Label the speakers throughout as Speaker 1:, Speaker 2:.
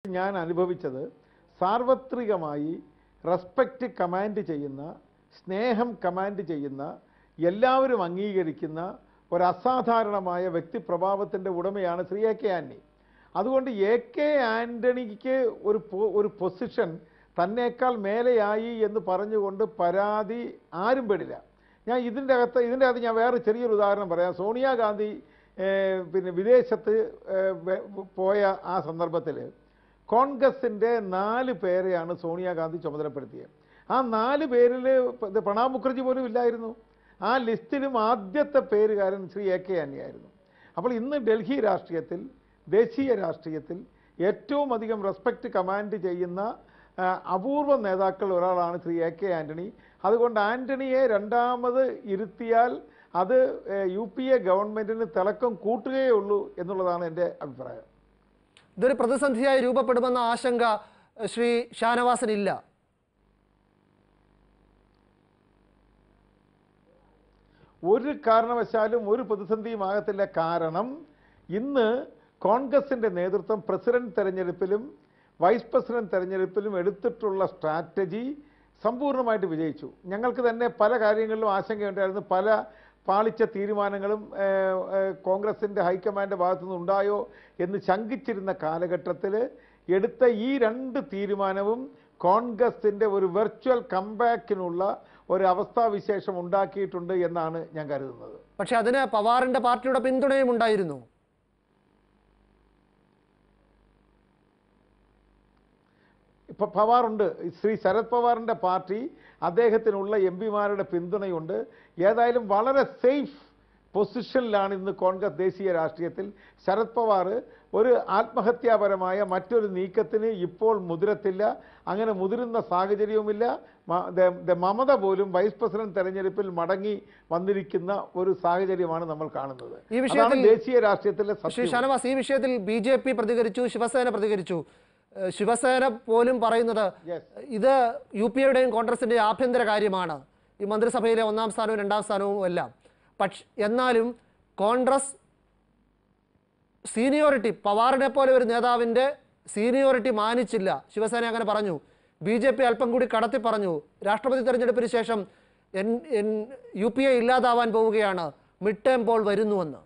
Speaker 1: ഞാൻ അനുഭവിച്ചത് സാർവത്രികമായി റെസ്പെക്റ്റ് കമാൻഡ് ചെയ്യുന്ന സ്നേഹം കമാൻഡ് ചെയ്യുന്ന എല്ലാവരും അംഗീകരിക്കുന്ന ഒരു അസാധാരണമായ വ്യക്തിപ്രഭാവത്തിൻ്റെ ഉടമയാണ് ശ്രീ എ കെ ആന്റണി അതുകൊണ്ട് എ കെ ആന്റണിക്ക് ഒരു പൊ- ഒരു പൊസിഷൻ തന്നേക്കാൾ മേലെയായി എന്ന് പറഞ്ഞുകൊണ്ട് പരാതി ആരും പെടില്ല ഞാൻ ഇതിൻ്റെ അകത്ത് ഇതിൻ്റെ അകത്ത് ഞാൻ വേറെ ചെറിയൊരു ഉദാഹരണം പറയാം സോണിയാഗാന്ധി ഏഹ്, പിന്നെ വിദേശത്ത് ഏഹ്, വെ- പോയ ആ സന്ദർഭത്തിൽ കോൺഗ്രസിൻ്റെ നാല് പേരെയാണ് സോണിയാഗാന്ധി ചുമതലപ്പെടുത്തിയത് ആ നാല് പേരിൽ പ്രണാബ് മുഖർജി പോലും ഇല്ലായിരുന്നു ആ ലിസ്റ്റിലും ആദ്യത്തെ പേരുകാരൻ ശ്രീ എ കെ ആന്റണിയായിരുന്നു അപ്പോൾ ഇന്ന് ഡൽഹി രാഷ്ട്രീയത്തിൽ ദേശീയ രാഷ്ട്രീയത്തിൽ ഏറ്റവും അധികം റെസ്പെക്റ്റ് കമാൻഡ് ചെയ്യുന്ന ആ, അപൂർവ നേതാക്കൾ ഒരാളാണ് ശ്രീ എ കെ ആന്റണി അതുകൊണ്ട് ആന്റണിയെ രണ്ടാമത് ഇരുത്തിയാൽ അത് ഏഹ്, യു പി എ ഗവൺമെന്റിന് തിളക്കം കൂട്ടുകയേ ഉള്ളൂ എന്നുള്ളതാണ് എൻ്റെ അഭിപ്രായം
Speaker 2: ഇതൊരു പ്രതിസന്ധിയായി രൂപപ്പെടുമെന്ന ആശങ്ക ഏഹ്, ശ്രീ ഷാനവാസിനില്ല
Speaker 1: ഒരു കാരണവശാലും ഒരു പ്രതിസന്ധിയും ആകത്തില്ല കാരണം ഇന്ന് കോൺഗ്രസിന്റെ നേതൃത്വം പ്രസിഡന്റ് തെരഞ്ഞെടുപ്പിലും വൈസ് പ്രസിഡന്റ് തെരഞ്ഞെടുപ്പിലും എടുത്തിട്ടുള്ള സ്ട്രാറ്റജി സമ്പൂർണ്ണമായിട്ട് വിജയിച്ചു ഞങ്ങൾക്ക് തന്നെ പല കാര്യങ്ങളിലും ആശങ്കയുണ്ടായിരുന്നു പല പാളിച്ച തീരുമാനങ്ങളും ഏഹ്, ഏഹ്, കോൺഗ്രസിന്റെ ഹൈക്കമാൻഡ് ഭാഗത്തു നിന്ന് ഉണ്ടായോ എന്ന് ശങ്കിച്ചിരുന്ന കാലഘട്ടത്തിൽ എടുത്ത ഈ രണ്ട് തീരുമാനവും കോൺഗ്രസിന്റെ ഒരു വെർച്വൽ കംബാക്കിനുള്ള ഒരു അവസ്ഥാവിശേഷം ഉണ്ടാക്കിയിട്ടുണ്ട് എന്നാണ് ഞാൻ കരുതുന്നത്
Speaker 2: പക്ഷെ അതിന് പവാറിന്റെ പാർട്ടിയുടെ പിന്തുണയും ഉണ്ടായിരുന്നു
Speaker 1: ഇപ്പൊ പവാറുണ്ട് ശ്രീ ശരത് പവാറിന്റെ പാർട്ടി അദ്ദേഹത്തിനുള്ള എം പിമാരുടെ പിന്തുണയുണ്ട് ഏതായാലും വളരെ സേഫ് പൊസിഷനിലാണ് ഇന്ന് കോൺഗ്രസ് ദേശീയ രാഷ്ട്രീയത്തിൽ ശരത് പവാർ ഒരു ആത്മഹത്യാപരമായ മറ്റൊരു നീക്കത്തിന് ഇപ്പോൾ മുതിരത്തില്ല അങ്ങനെ മുതിരുന്ന സാഹചര്യവുമില്ല മ- ദ- ദ മമത പോലും വൈസ് പ്രസിഡന്റ് തെരഞ്ഞെടുപ്പിൽ മടങ്ങി വന്നിരിക്കുന്ന ഒരു സാഹചര്യമാണ് നമ്മൾ കാണുന്നത്
Speaker 2: ഈ
Speaker 1: അതാണ്
Speaker 2: വിഷയത്തിൽ
Speaker 1: ദേശീയ രാഷ്ട്രീയത്തിലെ
Speaker 2: ശ്രീ
Speaker 1: സത്യം
Speaker 2: ഷാനവാസ് ഈ വിഷയത്തിൽ ബി ജെ പി പ്രതികരിച്ചു ശിവസേന പ്രതികരിച്ചു ഏഹ് ശിവസേന പോലും പറയുന്നത്
Speaker 1: Yes.
Speaker 2: ഇത് യു പി എയുടെയും കോൺഗ്രസിൻ്റെയും ആഭ്യന്തര കാര്യമാണ് ഈ മന്ത്രിസഭയിലെ ഒന്നാം സ്ഥാനവും രണ്ടാം സ്ഥാനവും എല്ലാം പക്ഷ എന്നാലും കോൺഗ്രസ് സീനിയോറിറ്റി പവാറിനെ പോലെ ഒരു നേതാവിൻ്റെ സീനിയോറിറ്റി മാനിച്ചില്ല ശിവസേന അങ്ങനെ പറഞ്ഞു ബി ജെ പി അല്പം കൂടി കടത്തി പറഞ്ഞു രാഷ്ട്രപതി തെരഞ്ഞെടുപ്പിന് ശേഷം N N U P A ഇല്ലാതാവാൻ പോവുകയാണ് മിഡ് ടേം പോൾ വരുന്നുവെന്ന്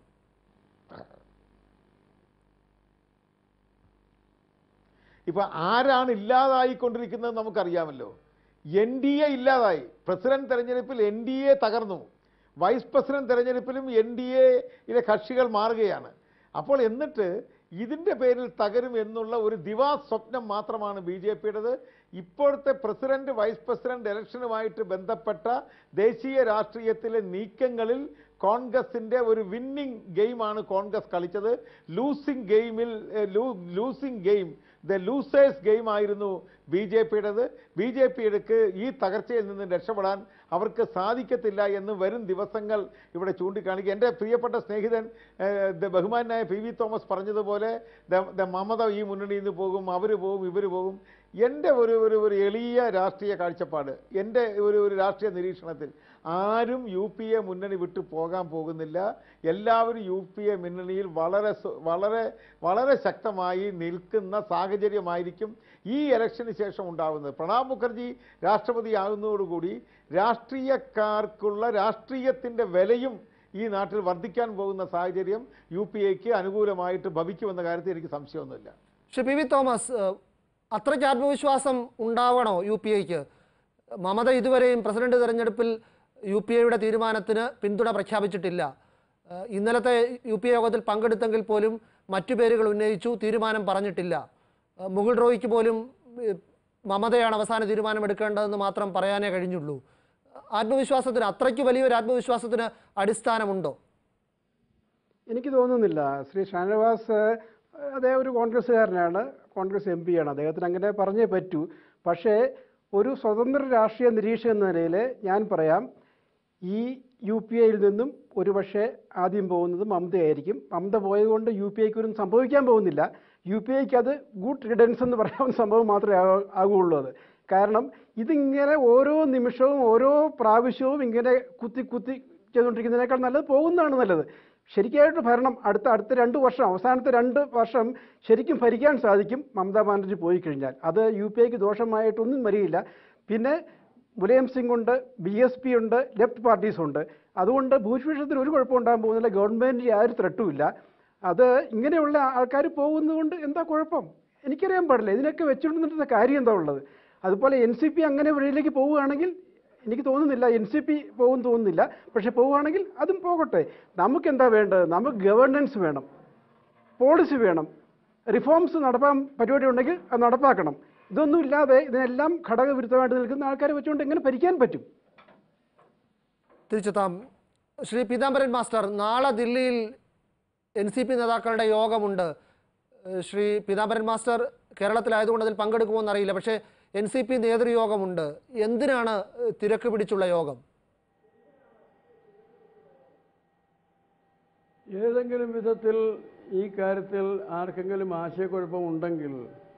Speaker 1: ഇപ്പൊ ആരാണ് ഇല്ലാതായിക്കൊണ്ടിരിക്കുന്നത് നമുക്കറിയാമല്ലോ എൻ ഡി എ ഇല്ലാതായി പ്രസിഡന്റ് തെരഞ്ഞെടുപ്പിൽ എൻ ഡി എ തകർന്നു വൈസ് പ്രസിഡന്റ് തെരഞ്ഞെടുപ്പിലും എൻ ഡി എയിലെ കക്ഷികൾ മാറുകയാണ് അപ്പോൾ എന്നിട്ട് ഇതിന്റെ പേരിൽ തകരും എന്നുള്ള ഒരു ദിവാ സ്വപ്നം മാത്രമാണ് ബി ജെ പിയുടേത് ഇപ്പോഴത്തെ പ്രസിഡന്റ് വൈസ് പ്രസിഡന്റ് ഇലക്ഷനുമായിട്ട് ബന്ധപ്പെട്ട ദേശീയ രാഷ്ട്രീയത്തിലെ നീക്കങ്ങളിൽ കോൺഗ്രസിന്റെ ഒരു വിന്നിംഗ് ഗെയിമാണ് കോൺഗ്രസ് കളിച്ചത് ലൂസിംഗ് ഗെയിമിൽ losing game the losers game ആയിരുന്നു ബി ജെ പിയുടേത് ബി ജെ പിയുടെ ഈ തകർച്ചയിൽ നിന്ന് രക്ഷപ്പെടാൻ അവർക്ക് സാധിക്കത്തില്ല എന്ന് വരും ദിവസങ്ങൾ ഇവിടെ ചൂണ്ടിക്കാണിക്കുക എൻ്റെ പ്രിയപ്പെട്ട സ്നേഹിതൻ ഏഹ്, ദ ബഹുമാനായ പി വി തോമസ് പറഞ്ഞതുപോലെ ദ- ദ മമത ഈ മുന്നണിയിൽ നിന്ന് പോകും അവർ പോകും ഇവർ പോകും എൻ്റെ ഒരു ഒരു ഒരു എളിയ രാഷ്ട്രീയ കാഴ്ചപ്പാട് എൻ്റെ ഒരു ഒരു രാഷ്ട്രീയ നിരീക്ഷണത്തിൽ ആരും യു പി എ മുന്നണി വിട്ടു പോകാൻ പോകുന്നില്ല എല്ലാവരും യു പി എ മുന്നണിയിൽ വളരെ സ- വളരെ വളരെ ശക്തമായി നിൽക്കുന്ന സാഹചര്യമായിരിക്കും ഈ ഇലക്ഷന് ശേഷം ഉണ്ടാകുന്നത് പ്രണാബ് മുഖർജി രാഷ്ട്രപതിയാകുന്നതോടുകൂടി രാഷ്ട്രീയക്കാർക്കുള്ള രാഷ്ട്രീയത്തിൻ്റെ വിലയും ഈ നാട്ടിൽ വർദ്ധിക്കാൻ പോകുന്ന സാഹചര്യം യു പി എക്ക് അനുകൂലമായിട്ട് ഭവിക്കുമെന്ന കാര്യത്തിൽ എനിക്ക് സംശയമൊന്നുമില്ല
Speaker 2: പക്ഷെ പി വി തോമസ് ഏഹ്, അത്രയ്ക്ക് ആത്മവിശ്വാസം ഉണ്ടാവണോ യു പി ഐക്ക് മമത ഇതുവരെയും പ്രസിഡന്റ് തെരഞ്ഞെടുപ്പിൽ യു പി എയുടെ തീരുമാനത്തിന് പിന്തുണ പ്രഖ്യാപിച്ചിട്ടില്ല ഏഹ്, ഇന്നലത്തെ യു പി എ യോഗത്തിൽ പങ്കെടുത്തെങ്കിൽ പോലും മറ്റു പേരുകൾ ഉന്നയിച്ചു തീരുമാനം പറഞ്ഞിട്ടില്ല ഏഹ്, മുകുൾ റോയിക്ക് പോലും ഏഹ്, മമതയാണ് അവസാന തീരുമാനമെടുക്കേണ്ടതെന്ന് മാത്രം പറയാനേ കഴിഞ്ഞുള്ളൂ ആത്മവിശ്വാസത്തിന് അത്രയ്ക്ക് വലിയൊരു ആത്മവിശ്വാസത്തിന് അടിസ്ഥാനമുണ്ടോ
Speaker 3: എനിക്ക് തോന്നുന്നില്ല ശ്രീ ഷാനവാസ് അദ്ദേഹം ഒരു കോൺഗ്രസ്സുകാരനാണ് കോൺഗ്രസ് എം പിയാണ് അദ്ദേഹത്തിന് അങ്ങനെ പറഞ്ഞേ പറ്റൂ പക്ഷേ ഒരു സ്വതന്ത്ര രാഷ്ട്രീയ നിരീക്ഷകൻ എന്ന നിലയിൽ ഞാൻ പറയാം ഈ യു പി ഐയിൽ നിന്നും ഒരുപക്ഷെ ആദ്യം പോകുന്നത് മമതയായിരിക്കും മമത പോയതുകൊണ്ട് യു പി ഐക്ക് ഒന്നും സംഭവിക്കാൻ പോകുന്നില്ല യു പി ഐക്ക് അത് ഗുഡ് റിഡൻസ് എന്ന് പറയാവുന്ന സംഭവം മാത്രമേ ആകൂ- ആകുള്ളൂ അത് കാരണം ഇതിങ്ങനെ ഓരോ നിമിഷവും ഓരോ പ്രാവശ്യവും ഇങ്ങനെ കുത്തി കുത്തി ചെയ്തുകൊണ്ടിരിക്കുന്നതിനേക്കാൾ നല്ലത് പോകുന്നതാണ് നല്ലത് ശരിക്കായിട്ട് ഭരണം അടുത്ത അടുത്ത രണ്ട് വർഷം അവസാനത്തെ രണ്ട് വർഷം ശരിക്കും ഭരിക്കാൻ സാധിക്കും മമതാ ബാനർജി പോയി കഴിഞ്ഞാൽ അത് യു പി ഐക്ക് ദോഷമായിട്ടൊന്നും വരികയില്ല പിന്നെ മുലയം സിംഗ് ഉണ്ട് ബി എസ് പി ഉണ്ട് ലെഫ്റ്റ് പാർട്ടീസ് ഉണ്ട് അതുകൊണ്ട് ഭൂരിപക്ഷത്തിന് ഒരു കുഴപ്പം ഉണ്ടാകാൻ പോകുന്നില്ല ഗവൺമെൻറ്റിന് യാതൊരു ത്രട്ടുമില്ല അത് ഇങ്ങനെയുള്ള ആൾക്കാർ പോകുന്നതുകൊണ്ട് എന്താ കുഴപ്പം എനിക്കറിയാൻ പാടില്ല ഇതിനൊക്കെ വെച്ചുകൊണ്ടിരുന്ന കാര്യം എന്താ ഉള്ളത് അതുപോലെ എൻ സി പി അങ്ങനെ വഴിയിലേക്ക് പോവുകയാണെങ്കിൽ എനിക്ക് തോന്നുന്നില്ല എൻ സി പി പോകും തോന്നുന്നില്ല പക്ഷെ പോവുകയാണെങ്കിൽ അതും പോകട്ടെ നമുക്ക് എന്താ വേണ്ടത് നമുക്ക് ഗവേണൻസ് വേണം പോളിസി വേണം റിഫോംസ് നടപ്പാൻ പരിപാടി ഉണ്ടെങ്കിൽ അത് നടപ്പാക്കണം ഇതൊന്നും ഇല്ലാതെ ഇതിനെല്ലാം ഘടകവിരുദ്ധമായിട്ട് നിൽക്കുന്ന ആൾക്കാരെ വെച്ചുകൊണ്ട് എങ്ങനെ ഭരിക്കാൻ പറ്റും
Speaker 2: തിരിച്ചെത്താം ശ്രീ പീതാംബരൻ മാസ്റ്റർ നാളെ ദില്ലിയിൽ എൻ സി പി നേതാക്കളുടെ യോഗമുണ്ട് ഏഹ് ശ്രീ പീതാംബരൻ മാസ്റ്റർ കേരളത്തിലായതുകൊണ്ട് അതിൽ പങ്കെടുക്കുമോ എന്നറിയില്ല പക്ഷേ എൻ സി പി നേതൃയോഗമുണ്ട് എന്തിനാണ് ഏഹ് തിരക്ക് പിടിച്ചുള്ള യോഗം
Speaker 4: ഏതെങ്കിലും വിധത്തിൽ ഈ കാര്യത്തിൽ ആർക്കെങ്കിലും ആശയക്കുഴപ്പം ഉണ്ടെങ്കിൽ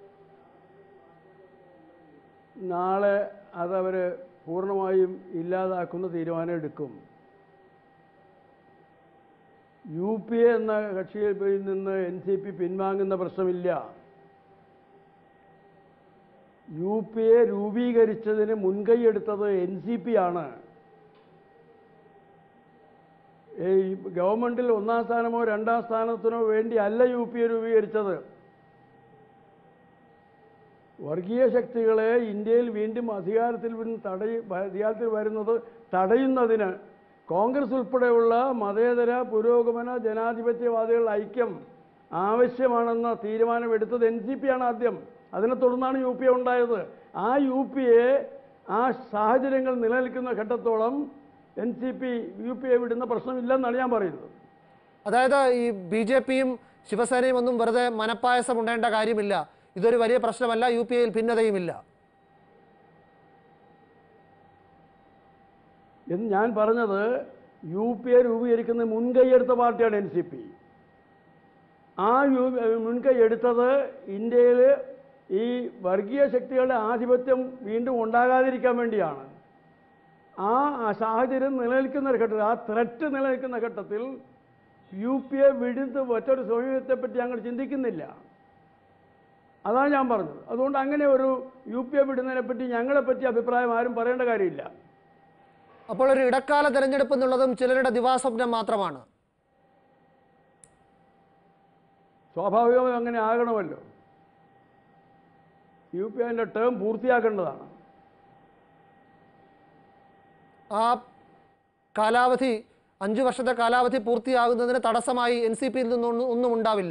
Speaker 4: നാളെ അതവർ പൂർണ്ണമായും ഇല്ലാതാക്കുന്ന തീരുമാനം എടുക്കും യു പി എ എന്ന കക്ഷിയിൽ നിന്ന് എൻ സി പി പിൻവാങ്ങുന്ന പ്രശ്നമില്ല യു പി എ രൂപീകരിച്ചതിന് മുൻകൈയെടുത്തത് എൻ സി പി ആണ് ഈ ഗവൺമെൻറ്റിൽ ഒന്നാം സ്ഥാനമോ രണ്ടാം സ്ഥാനത്തിനോ വേണ്ടി അല്ല യു പി എ രൂപീകരിച്ചത് വർഗീയ ശക്തികളെ ഇന്ത്യയിൽ വീണ്ടും അധികാരത്തിൽ നിന്ന് തടയി അധികാരത്തിൽ വരുന്നത് തടയുന്നതിന് കോൺഗ്രസ് ഉൾപ്പെടെയുള്ള മതേതര പുരോഗമന ജനാധിപത്യവാദികളുടെ ഐക്യം ആവശ്യമാണെന്ന തീരുമാനമെടുത്തത് എൻ സി പി ആണ് ആദ്യം അതിനെ തുടർന്നാണ് യു പി എ ഉണ്ടായത് ആ യു പി എ ആ സാഹചര്യങ്ങൾ നിലനിൽക്കുന്ന ഘട്ടത്തോളം N C P U P A വിടുന്ന പ്രശ്നമില്ലെന്നാണ് ഞാൻ പറയുന്നത്
Speaker 2: അതായത് ഈ ബി ജെ പിയും ശിവസേനയും ഒന്നും വെറുതെ മനപ്പായസം ഉണ്ടേണ്ട കാര്യമില്ല ഇതൊരു വലിയ പ്രശ്നമല്ല യു പി എയിൽ ഭിന്നതയുമില്ല
Speaker 4: എന്ന് ഞാൻ പറഞ്ഞത് യു പി എ രൂപീകരിക്കുന്ന മുൻകൈയെടുത്ത പാർട്ടിയാണ് എൻ സി പി ആ യു മുൻകൈ എടുത്തത് ഇന്ത്യയിൽ ഈ വർഗീയ ശക്തികളുടെ ആധിപത്യം വീണ്ടും ഉണ്ടാകാതിരിക്കാൻ വേണ്ടിയാണ് ആ ആ സാഹചര്യം നിലനിൽക്കുന്ന ഒരു ഘട്ടത്തിൽ ആ ത്രെറ്റ് നിലനിൽക്കുന്ന ഘട്ടത്തിൽ യു പി എ വിടുന്ന മറ്റൊരു സമീപത്തെപ്പറ്റി ഞങ്ങൾ ചിന്തിക്കുന്നില്ല അതാണ് ഞാൻ പറഞ്ഞത് അതുകൊണ്ട് അങ്ങനെ ഒരു യു പി എ വിടുന്നതിനെപ്പറ്റി ഞങ്ങളെപ്പറ്റി അഭിപ്രായം ആരും പറയേണ്ട കാര്യമില്ല
Speaker 2: അപ്പോൾ ഒരു ഇടക്കാല തെരഞ്ഞെടുപ്പ് എന്നുള്ളതും ചിലരുടെ ദിവാസ്വപ്നം മാത്രമാണ്
Speaker 4: സ്വാഭാവികമായും അങ്ങനെ ആകണമല്ലോ യു പി അതിൻ്റെ ടേം പൂർത്തിയാക്കേണ്ടതാണ്
Speaker 2: ആ കാലാവധി അഞ്ചു വർഷത്തെ കാലാവധി പൂർത്തിയാകുന്നതിന് തടസ്സമായി എൻ സി പിയിൽ നിന്നൊന്നും ഒന്നും ഉണ്ടാവില്ല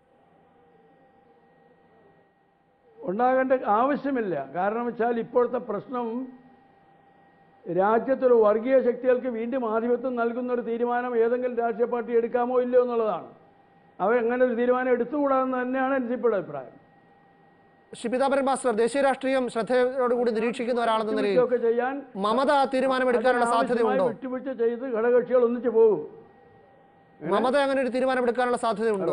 Speaker 4: ഉണ്ടാകേണ്ട ആവശ്യമില്ല കാരണം വെച്ചാൽ ഇപ്പോഴത്തെ പ്രശ്നം രാജ്യത്തൊരു വർഗീയ ശക്തികൾക്ക് വീണ്ടും ആധിപത്യം നൽകുന്ന ഒരു തീരുമാനം ഏതെങ്കിലും രാഷ്ട്രീയ പാർട്ടി എടുക്കാമോ ഇല്ലയോ എന്നുള്ളതാണ് അവർ എങ്ങനെ ഒരു തീരുമാനം എടുത്തുകൂടാന്ന് തന്നെയാണ് എൻ സി പിയുടെ അഭിപ്രായം
Speaker 2: ശ്രീ പീതാംബരൻ മാസ്റ്റർ ദേശീയ രാഷ്ട്രീയം ശ്രദ്ധയോടുകൂടി നിരീക്ഷിക്കുന്ന ഒരാളെന്ന നിലയിൽ
Speaker 4: ഒക്കെ ചെയ്യാൻ
Speaker 2: മമത തീരുമാനമെടുക്കാനുള്ള സാധ്യതയുണ്ടോ
Speaker 4: അതിനാവശ്യമായ വിട്ടുവീഴ്ച ചെയ്ത് ഘടകകക്ഷികൾ ഒന്നിച്ചു പോകും
Speaker 2: മമത അങ്ങനെ ഒരു തീരുമാനമെടുക്കാനുള്ള സാധ്യതയുണ്ടോ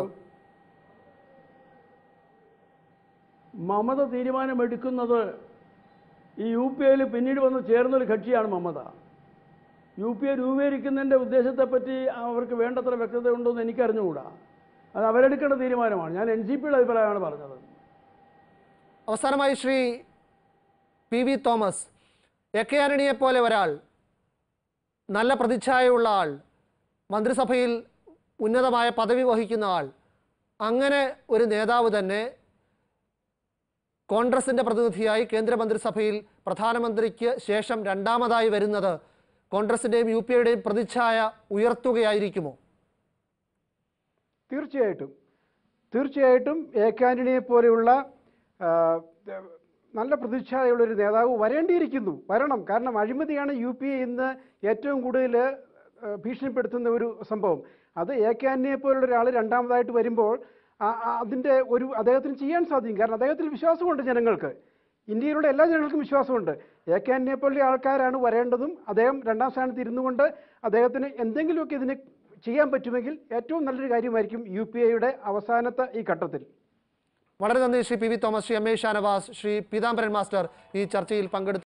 Speaker 4: മമത തീരുമാനമെടുക്കുന്നത് ഈ യു പി എയിൽ പിന്നീട് വന്ന് ചേർന്നൊരു കക്ഷിയാണ് മമത യു പി എ രൂപീകരിക്കുന്നതിൻ്റെ ഉദ്ദേശത്തെപ്പറ്റി അവർക്ക് വേണ്ടത്ര വ്യക്തത ഉണ്ടോ എന്ന് എനിക്കറിഞ്ഞുകൂടാ അത് അവരെടുക്കേണ്ട തീരുമാനമാണ് ഞാൻ എൻ സി പിയുടെ അഭിപ്രായമാണ് പറഞ്ഞത്
Speaker 2: അവസാനമായി Shri P V Thomas A K ആന്റണിയെ പോലെ ഒരാൾ നല്ല പ്രതിച്ഛായയുള്ള ആൾ മന്ത്രിസഭയിൽ ഉന്നതമായ പദവി വഹിക്കുന്ന ആൾ അങ്ങനെ ഒരു നേതാവ് തന്നെ കോൺഗ്രസിൻ്റെ പ്രതിനിധിയായി കേന്ദ്രമന്ത്രിസഭയിൽ പ്രധാനമന്ത്രിക്ക് ശേഷം രണ്ടാമതായി വരുന്നത് കോൺഗ്രസിൻ്റെയും യു പി എയുടെയും പ്രതിച്ഛായ ഉയർത്തുകയായിരിക്കുമോ
Speaker 3: തീർച്ചയായിട്ടും തീർച്ചയായിട്ടും എ കെ ആന്റണിയെ പോലെയുള്ള ആ, നല്ല പ്രതിച്ഛായുള്ളൊരു നേതാവ് വരേണ്ടിയിരിക്കുന്നു വരണം കാരണം അഴിമതിയാണ് യു പി എ ഇന്ന് ഏറ്റവും കൂടുതൽ ആ, ഭീഷണിപ്പെടുത്തുന്ന ഒരു സംഭവം അത് എ കെ ആന്റണിയെ പോലുള്ള ഒരാൾ രണ്ടാമതായിട്ട് വരുമ്പോൾ ആ- ആ അതിൻ്റെ ഒരു അദ്ദേഹത്തിന് ചെയ്യാൻ സാധിക്കും കാരണം അദ്ദേഹത്തിൽ വിശ്വാസമുണ്ട് ജനങ്ങൾക്ക് ഇന്ത്യയിലുള്ള എല്ലാ ജനങ്ങൾക്കും വിശ്വാസമുണ്ട് എ കെ ആന്റണിയെ പോലുള്ള ആൾക്കാരാണ് വരേണ്ടതും അദ്ദേഹം രണ്ടാം സ്ഥാനത്ത് ഇരുന്നു കൊണ്ട് അദ്ദേഹത്തിന് എന്തെങ്കിലുമൊക്കെ ഇതിന് ചെയ്യാൻ പറ്റുമെങ്കിൽ ഏറ്റവും നല്ലൊരു കാര്യമായിരിക്കും യു പി ഐയുടെ അവസാനത്തെ ഈ ഘട്ടത്തിൽ
Speaker 2: വളരെ നന്ദി Shri P V Thomas Shri M A Shanavas Shri Peethambaran master ഈ ചർച്ചയിൽ പങ്കെടുത്തു